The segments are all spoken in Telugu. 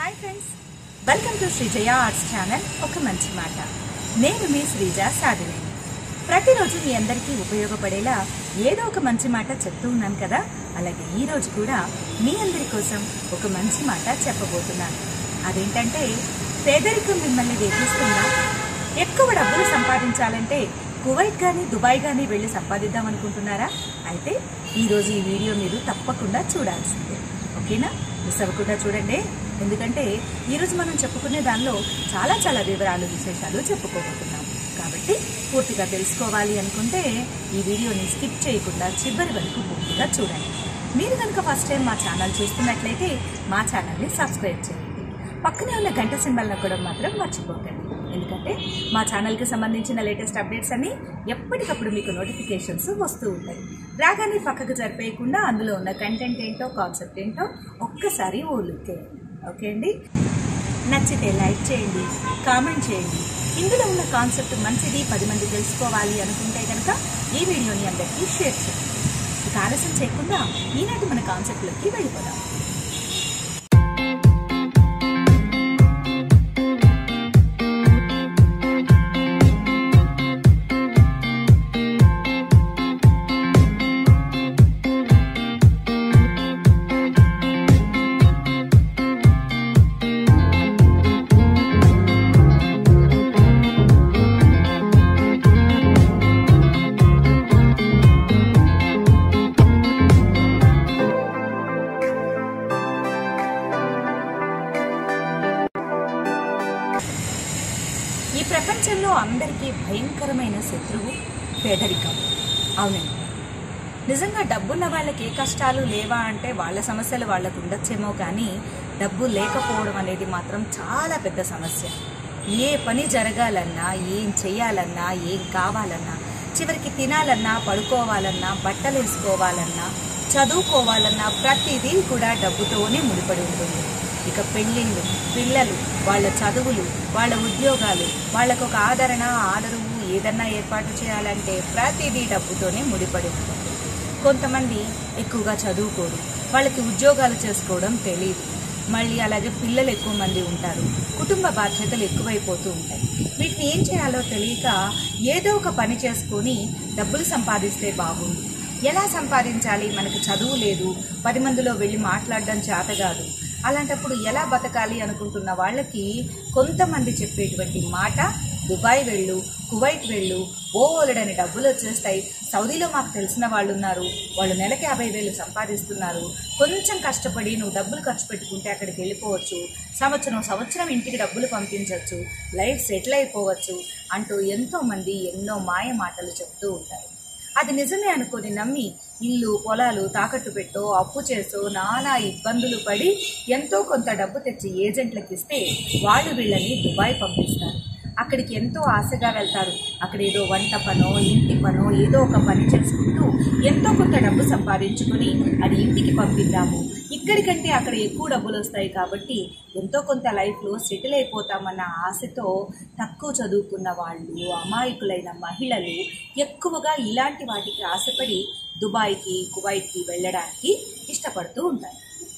hi friends welcome to Sreejaya arts channel ఒక మంచి మాట నేను మీ శ్రీజ సాధినేని ప్రతిరోజు మీ అందరికీ ఉపయోగపడేలా ఏదో ఒక మంచి మాట చెప్తూ ఉన్నాను కదా అలాగే ఈ రోజు కూడా మీ అందరి కోసం ఒక మంచి మాట చెప్పబోతున్నాను అదేంటంటే పేదరికం మిమ్మల్ని వేధిస్తుందా ఎక్కువ డబ్బులు సంపాదించాలంటే కువైట్ కానీ దుబాయ్ కానీ వెళ్ళి సంపాదిద్దాం అనుకుంటున్నారా అయితే ఈరోజు ఈ వీడియో మీరు తప్పకుండా చూడాల్సిందే ఓకేనా మిస్ అవ్వకుండా చూడండి ఎందుకంటే ఈరోజు మనం చెప్పుకునే దానిలో చాలా చాలా వివరాలు విశేషాలు చెప్పుకోబోతున్నాం కాబట్టి పూర్తిగా తెలుసుకోవాలి అనుకుంటే ఈ వీడియోని స్కిప్ చేయకుండా చివరి వరకు పూర్తిగా చూడండి మీరు కనుక ఫస్ట్ టైం మా ఛానల్ చూస్తున్నట్లయితే మా ఛానల్ని సబ్స్క్రైబ్ చేయండి పక్కనే ఉన్న గంట సింబల్ నొక్కడం మాత్రం మర్చిపోకండి ఎందుకంటే మా ఛానల్కి సంబంధించిన లేటెస్ట్ అప్డేట్స్ అన్ని ఎప్పటికప్పుడు మీకు నోటిఫికేషన్స్ వస్తూ ఉంటాయి రాగానే పక్కకు జరిపేయకుండా అందులో ఉన్న కంటెంట్ ఏంటో కాన్సెప్ట్ ఏంటో ఒక్కసారి ఓ లుక్ వేయండి ఓకే అండి నచ్చితే లైక్ చేయండి కామెంట్ చేయండి ఇందులో ఉన్న కాన్సెప్ట్ మంచిది పది మంది తెలుసుకోవాలి అనుకుంటే కనుక ఈ వీడియోని అందరికీ షేర్ చేయండి ఇక ఆలస్యం చేయకుండా ఈనాటి మన కాన్సెప్ట్లోకి వెళ్ళిపోదాం ఈ ప్రపంచంలో అందరికీ భయంకరమైన శత్రువు పేదరికం అవునండి నిజంగా డబ్బున్న వాళ్ళకి ఏ కష్టాలు లేవా అంటే వాళ్ళ సమస్యలు వాళ్ళకు ఉండొచ్చేమో కానీ డబ్బు లేకపోవడం అనేది మాత్రం చాలా పెద్ద సమస్య ఏ పని జరగాలన్నా ఏం చేయాలన్నా ఏం కావాలన్నా చివరికి తినాలన్నా పడుకోవాలన్నా బట్టలు వేసుకోవాలన్నా చదువుకోవాలన్నా ప్రతిదీ కూడా డబ్బుతోనే ముడిపడి ఉంటుంది ఇక పెళ్ళిళ్ళు పిల్లలు వాళ్ళ చదువులు వాళ్ళ ఉద్యోగాలు వాళ్ళకు ఒక ఆదరణ ఆదరవు ఏదన్నా ఏర్పాటు చేయాలంటే ప్రతిదీ డబ్బుతోనే ముడిపడి ఉంటుంది కొంతమంది ఎక్కువగా చదువుకోరు వాళ్ళకి ఉద్యోగాలు చేసుకోవడం తెలియదు మళ్ళీ అలాగే పిల్లలు ఎక్కువ మంది ఉంటారు కుటుంబ బాధ్యతలు ఎక్కువైపోతూ ఉంటాయి వీటిని ఏం చేయాలో తెలియక ఏదో ఒక పని చేసుకొని డబ్బులు సంపాదిస్తే బాగుంది ఎలా సంపాదించాలి మనకు చదువు లేదు పది మందిలో వెళ్ళి మాట్లాడడం చేత కాదు అలాంటప్పుడు ఎలా బతకాలి అనుకుంటున్న వాళ్ళకి కొంతమంది చెప్పేటువంటి మాట దుబాయ్ వెళ్ళు కువైట్ వెళ్ళు ఓలడని డబ్బులు వచ్చేస్తాయి సౌదీలో మాకు తెలిసిన వాళ్ళు ఉన్నారు వాళ్ళు నెలకి యాభై వేలు సంపాదిస్తున్నారు కొంచెం కష్టపడి నువ్వు డబ్బులు ఖర్చు పెట్టుకుంటే అక్కడికి వెళ్ళిపోవచ్చు సంవత్సరం సంవత్సరం ఇంటికి డబ్బులు పంపించవచ్చు లైఫ్ సెటిల్ అయిపోవచ్చు అంటూ ఎంతోమంది ఎన్నో మాయ మాటలు చెప్తూ ఉంటారు అది నిజమే అనుకొని నమ్మి ఇల్లు పొలాలు తాకట్టు పెట్టో అప్పు చేసో నానా ఇబ్బందులు పడి ఎంతో కొంత డబ్బు తెచ్చి ఏజెంట్లకు ఇస్తే వాళ్ళు వీళ్ళని దుబాయ్ పంపిస్తారు అక్కడికి ఎంతో ఆశగా వెళ్తారు అక్కడ ఏదో వంట పనో ఇంటి పనో ఏదో ఒక పని చేసుకుంటూ ఎంతో కొంత డబ్బు సంపాదించుకొని అది ఇంటికి పంపిద్దాము ఇక్కడికంటే అక్కడ ఎక్కువ డబ్బులు వస్తాయి కాబట్టి ఎంతో కొంత లైఫ్లో సెటిల్ అయిపోతామన్న ఆశతో తక్కువ చదువుకున్న వాళ్ళు అమాయకులైన మహిళలు ఎక్కువగా ఇలాంటి వాటికి ఆశపడి దుబాయ్కి కువైట్కి వెళ్ళడానికి ఇష్టపడుతూ ఉంటారు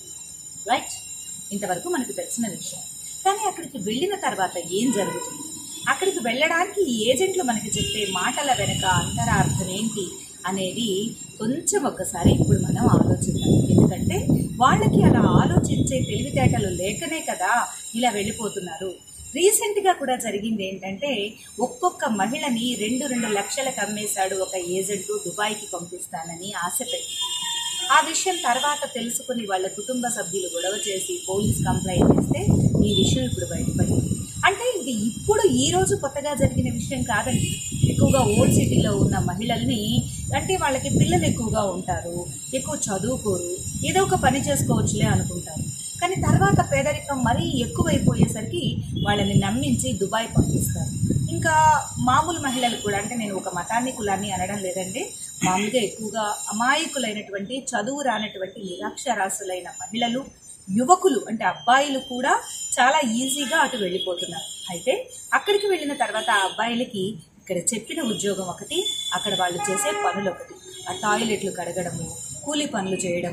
రైట్ ఇంతవరకు మనకు తెలిసిన విషయం కానీ అక్కడికి వెళ్ళిన తర్వాత ఏం జరుగుతుంది అక్కడికి వెళ్ళడానికి ఈ ఏజెంట్లు మనకి చెప్పే మాటల వెనుక అంతరార్థం ఏంటి అనేది కొంచెం ఒక్కసారి ఇప్పుడు మనం ఆలోచిద్దాం ఎందుకంటే వాళ్ళకి అలా ఆలోచించే తెలివితేటలు లేకనే కదా ఇలా వెళ్ళిపోతున్నారు రీసెంట్గా కూడా జరిగింది ఏంటంటే ఒక్కొక్క మహిళని రెండు రెండు లక్షలకు అమ్మేశాడు ఒక ఏజెంట్ దుబాయ్కి పంపిస్తానని ఆశపెట్టి ఆ విషయం తర్వాత తెలుసుకుని వాళ్ళ కుటుంబ సభ్యులు గొడవ చేసి పోలీస్ కంప్లైంట్ ఇస్తే ఈ విషయం ఇప్పుడు బయటపడింది అంటే ఇది ఇప్పుడు ఈ రోజు కొత్తగా జరిగిన విషయం కాదండి ఎక్కువగా ఓల్డ్ సిటీలో ఉన్న మహిళల్ని అంటే వాళ్ళకి పిల్లలు ఎక్కువగా ఉంటారు ఎక్కువ చదువుకోరు ఏదో ఒక పని చేసుకోవచ్చులే అనుకుంటారు కానీ తర్వాత పేదరికం మరీ ఎక్కువైపోయేసరికి వాళ్ళని నమ్మించి దుబాయ్ పంపిస్తారు ఇంకా మామూలు మహిళలు కూడా అంటే నేను ఒక మతాన్ని కులాన్ని అనడం లేదండి మామూలుగా ఎక్కువగా అమాయకులైనటువంటి చదువు రానటువంటి నిరక్షరాస్యులైన మహిళలు యువకులు అంటే అబ్బాయిలు కూడా చాలా ఈజీగా అటు వెళ్ళిపోతున్నారు అయితే అక్కడికి వెళ్ళిన తర్వాత ఆ అబ్బాయిలకి ఇక్కడ చెప్పిన ఉద్యోగం ఒకటి అక్కడ వాళ్ళు చేసే పనులు ఒకటి ఆ టాయిలెట్లు కడగడము కూలి పనులు చేయడము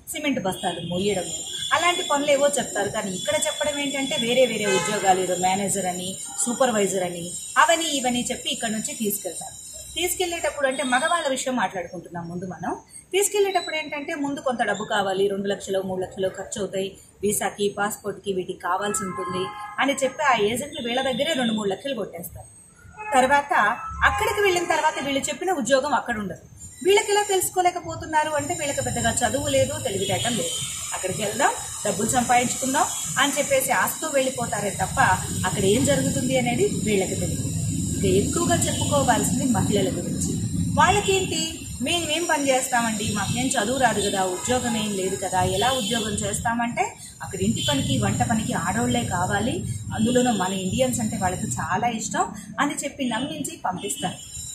సిమెంట్ బస్తాలు మోయడము అలాంటి పనులు ఏవో చెప్తారు కానీ ఇక్కడ చెప్పడం ఏంటంటే వేరే వేరే ఉద్యోగాలు ఏదో మేనేజర్ అని సూపర్వైజర్ అని అవని ఇవని చెప్పి ఇక్కడ నుంచి తీసుకెళ్తారు తీసుకెళ్లేటప్పుడు అంటే మగవాళ్ళ విషయం మాట్లాడుకుంటున్నాం ముందు మనం తీసుకెళ్లేటప్పుడు ఏంటంటే ముందు కొంత డబ్బు కావాలి రెండు లక్షలు మూడు లక్షలు ఖర్చు అవుతాయి వీసాకి పాస్పోర్ట్కి వీటికి కావాల్సి ఉంటుంది అని చెప్పి ఆ ఏజెంట్లు వీళ్ళ దగ్గరే రెండు మూడు లక్షలు కొట్టేస్తారు తర్వాత అక్కడికి వెళ్ళిన తర్వాత వీళ్ళు చెప్పిన ఉద్యోగం అక్కడ ఉండదు వీళ్ళకి ఎలా తెలుసుకోలేకపోతున్నారు అంటే వీళ్ళకి పెద్దగా చదువు లేదు తెలివితేటం లేదు అక్కడికి వెళ్దాం డబ్బులు సంపాదించుకుందాం అని చెప్పేసి ఆస్తూ వెళ్ళిపోతారే తప్ప అక్కడ ఏం జరుగుతుంది అనేది వీళ్ళకి తెలియదు ఇక ఎక్కువగా చెప్పుకోవాల్సింది మహిళల గురించి వాళ్ళకేంటి మేము ఏం పని చేస్తామండి మాకేం చదువు రాదు కదా ఉద్యోగం ఏం లేదు కదా ఎలా ఉద్యోగం చేస్తామంటే అక్కడ ఇంటి పనికి వంట పనికి ఆడవాళ్లే కావాలి అందులోనూ మన ఇండియన్స్ అంటే వాళ్ళకి చాలా ఇష్టం అని చెప్పి నమ్మించి పంపిస్తారు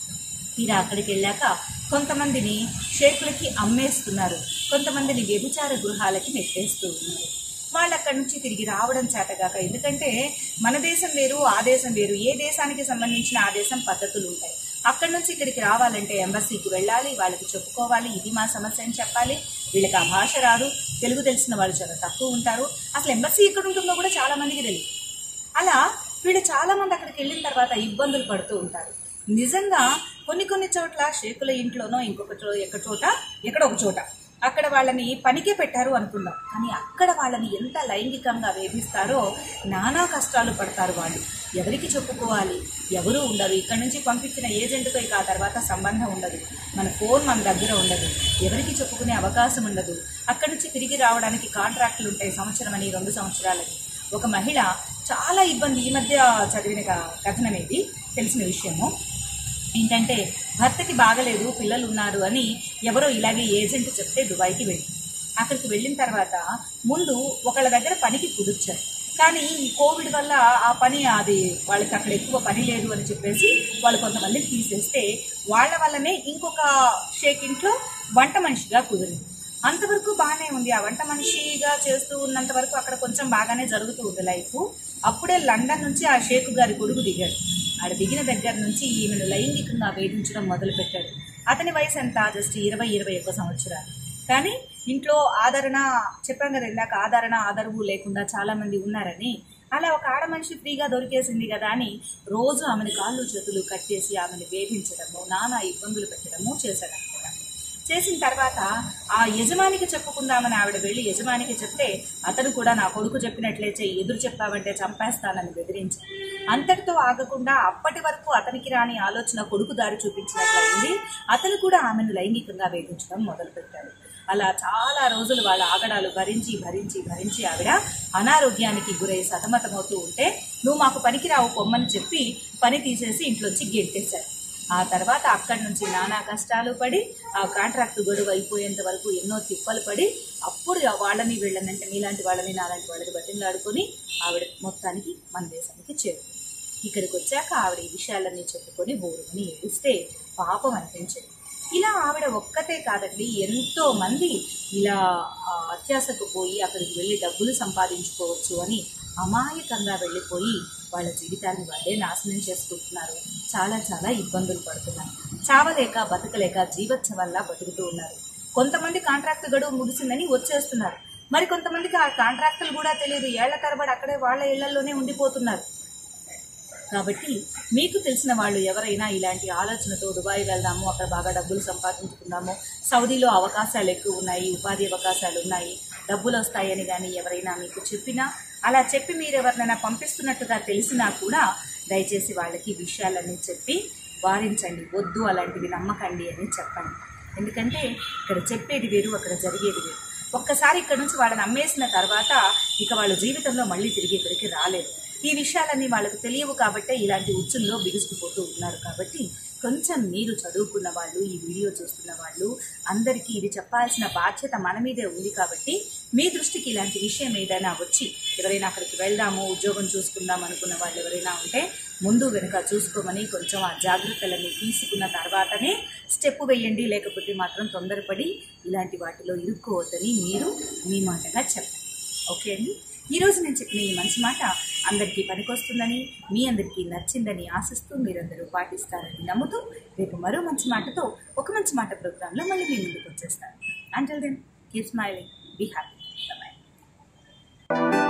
తీరా అక్కడికి వెళ్ళాక కొంతమందిని షేకులకి అమ్మేస్తున్నారు కొంతమందిని వ్యభిచార గృహాలకి నెట్టేస్తూ ఉన్నారు వాళ్ళు అక్కడి నుంచి తిరిగి రావడం చేతగాక ఎందుకంటే మన దేశం వేరు ఆ దేశం వేరు ఏ దేశానికి సంబంధించిన ఆ దేశం పద్ధతులు ఉంటాయి అక్కడి నుంచి ఇక్కడికి రావాలంటే ఎంబసీకి వెళ్ళాలి వాళ్ళకి చెప్పుకోవాలి ఇది మా సమస్య అని చెప్పాలి వీళ్ళకి ఆ భాష రాదు తెలుగు తెలిసిన వాళ్ళు చాలా తక్కువ ఉంటారు అసలు ఎంబసీ ఎక్కడ ఉంటుందో కూడా చాలా మందికి తెలియదు అలా వీళ్ళు చాలా మంది అక్కడికి వెళ్ళిన తర్వాత ఇబ్బందులు పడుతూ ఉంటారు నిజంగా కొన్ని కొన్ని చోట్ల షేకుల ఇంట్లోనో ఇంకొక చో ఎక్క చోట ఎక్కడ ఒక చోట అక్కడ వాళ్ళని పనికే పెట్టారు అనుకుందాం కానీ అక్కడ వాళ్ళని ఎంత లైంగికంగా వేధిస్తారో నానా కష్టాలు పడతారు వాళ్ళు ఎవరికి చెప్పుకోవాలి ఎవరు ఉండరు ఇక్కడ నుంచి పంపించిన ఏజెంట్తో ఇక ఆ తర్వాత సంబంధం ఉండదు మన ఫోన్ మన దగ్గర ఉండదు ఎవరికి చెప్పుకునే అవకాశం ఉండదు అక్కడి నుంచి తిరిగి రావడానికి కాంట్రాక్టులు ఉంటాయి సంవత్సరం అని రెండు సంవత్సరాలని ఒక మహిళ చాలా ఇబ్బంది ఈ మధ్య చదివిన క- కథనం ఇది తెలిసిన విషయము ఏంటంటే భర్తకి బాగలేదు పిల్లలు ఉన్నారు అని ఎవరో ఇలాగే ఏజెంట్ చెప్తే దుబాయ్కి వెళ్ళి అక్కడికి వెళ్ళిన తర్వాత ముందు ఒకళ్ళ దగ్గర పనికి కుదిర్చారు కానీ ఈ కోవిడ్ వల్ల ఆ పని అది వాళ్ళకి అక్కడ ఎక్కువ పని లేదు అని చెప్పేసి వాళ్ళు కొంతమందిని తీసేస్తే వాళ్ళ వల్లనే ఇంకొక షేక్ ఇంట్లో వంట మనిషిగా కుదిరింది అంతవరకు బాగానే ఉంది ఆ వంట మనిషిగా చేస్తూ ఉన్నంత వరకు అక్కడ కొంచెం బాగానే జరుగుతూ ఉంది లైఫ్ అప్పుడే లండన్ నుంచి ఆ షేక్ గారి కొడుకు దిగాడు ఆడ దిగిన దగ్గర నుంచి ఈమెను లైంగికంగా వేధించడం మొదలు పెట్టాడు అతని వయసు ఎంత జస్ట్ ఇరవై ఇరవై ఒక్క సంవత్సరాలు కానీ ఇంట్లో ఆదరణ చెప్పాం కదా ఇందాక ఆదరణ ఆదరవు లేకుండా చాలా మంది ఉన్నారని అలా ఒక ఆడ మనిషి ఫ్రీగా దొరికేసింది కదా అని రోజు ఆమెను కాళ్ళు చేతులు కట్టేసి ఆమెను వేధించడము నానా ఇబ్బందులు పెట్టడము చేశాడనమాట చేసిన తర్వాత ఆ యజమానికి చెప్పుకుందామని ఆవిడ వెళ్ళి యజమానికి చెప్తే అతను కూడా నా కొడుకు చెప్పినట్లే చెయ్యి ఎదురు చెప్పావంటే చంపేస్తానని బెదిరించాడు అంతటితో ఆగకుండా అప్పటి వరకు అతనికి రాని ఆలోచన కొడుకు దారి చూపించినట్లయింది అతను కూడా ఆమెను లైంగికంగా వేధించడం మొదలుపెట్టాడు అలా చాలా రోజులు వాళ్ళ ఆగడాలు భరించి భరించి భరించి ఆవిడ అనారోగ్యానికి గురై సతమతమవుతూ ఉంటే నువ్వు మాకు పనికిరావు పొమ్మని చెప్పి పని తీసేసి ఇంట్లోంచి గెంటేశారు ఆ తర్వాత అక్కడి నుంచి నానా కష్టాలు పడి ఆ కాంట్రాక్ట్ గడువు అయిపోయేంత వరకు ఎన్నో తిప్పలు పడి అప్పుడు వాళ్ళని వీళ్ళని అంటే మీలాంటి వాళ్ళని నాలాంటి వాళ్ళని బతిలాడుకొని ఆవిడ మొత్తానికి మన దేశానికి చేరుకుంది ఇక్కడికి వచ్చాక ఆవిడ ఈ విషయాలన్నీ చెప్పుకొని బోరుమని ఏడిస్తే పాపం అనిపించింది ఇలా ఆవిడ ఒక్కతే కాదండి ఎంతో మంది ఇలా ఆ, అత్యాశకు పోయి అక్కడికి వెళ్ళి డబ్బులు సంపాదించుకోవచ్చు అని అమాయకంగా వెళ్ళిపోయి వాళ్ళ జీవితాన్ని వాళ్ళే నాశనం చేసుకుంటున్నారు చాలా చాలా ఇబ్బందులు పడుతున్నారు చావలేక బతకలేక జీవోత్సవల్లా బతుకుతూ ఉన్నారు కొంతమంది కాంట్రాక్ట్ గడువు ముగిసిందని వచ్చేస్తున్నారు మరి కొంతమందికి ఆ కాంట్రాక్టులు కూడా తెలియదు ఏళ్ల తరబడి అక్కడే వాళ్ళ ఇళ్లలోనే ఉండిపోతున్నారు కాబట్టి మీకు తెలిసిన వాళ్ళు ఎవరైనా ఇలాంటి ఆలోచనతో దుబాయ్ వెళ్దాము అక్కడ బాగా డబ్బులు సంపాదించుకుందాము సౌదీలో అవకాశాలు ఎక్కువ ఉన్నాయి ఉపాధి అవకాశాలు ఉన్నాయి డబ్బులు వస్తాయని కానీ ఎవరైనా మీకు చెప్పినా అలా చెప్పి మీరు ఎవరినైనా పంపిస్తున్నట్టుగా తెలిసినా కూడా దయచేసి వాళ్ళకి ఈ విషయాలన్నీ చెప్పి వారించండి వద్దు అలాంటివి నమ్మకండి అని చెప్పండి ఎందుకంటే ఇక్కడ చెప్పేది వేరు అక్కడ జరిగేది వేరు ఒక్కసారి ఇక్కడ నుంచి వాళ్ళని అమ్మేసిన తర్వాత ఇక వాళ్ళ జీవితంలో మళ్ళీ తిరిగి ఇక్కడికి రాలేరు ఈ విషయాలన్నీ వాళ్ళకు తెలియవు కాబట్టే ఇలాంటి ఉచ్చుల్లో బిగుసుకుపోతూ ఉన్నారు కాబట్టి కొంచెం మీరు చదువుకున్న వాళ్ళు ఈ వీడియో చూస్తున్న వాళ్ళు అందరికీ ఇది చెప్పాల్సిన బాధ్యత మన మీదే ఉంది కాబట్టి మీ దృష్టికి ఇలాంటి విషయం ఏదైనా వచ్చి ఎవరైనా అక్కడికి వెళ్దాము ఉద్యోగం చూసుకుందాం అనుకున్న వాళ్ళు ఎవరైనా ఉంటే ముందు వెనుక చూసుకోమని కొంచెం ఆ జాగ్రత్తలన్నీ తీసుకున్న తర్వాతనే స్టెప్ వేయండి లేకపోతే మాత్రం తొందరపడి ఇలాంటి వాటిలో ఇరుక్కోవద్దని మీరు మీ మాటగా చెప్పండి ఓకే అండి ఈరోజు నేను చెప్పిన ఈ మంచి మాట అందరికీ పనికొస్తుందని మీ అందరికీ నచ్చిందని ఆశిస్తూ మీరందరూ పాటిస్తారని నమ్ముతూ రేపు మరో మంచి మాటతో ఒక మంచి మాట ప్రోగ్రాంలో మళ్ళీ మీ ముందుకు వచ్చేస్తాను until then keep smiling be happy bye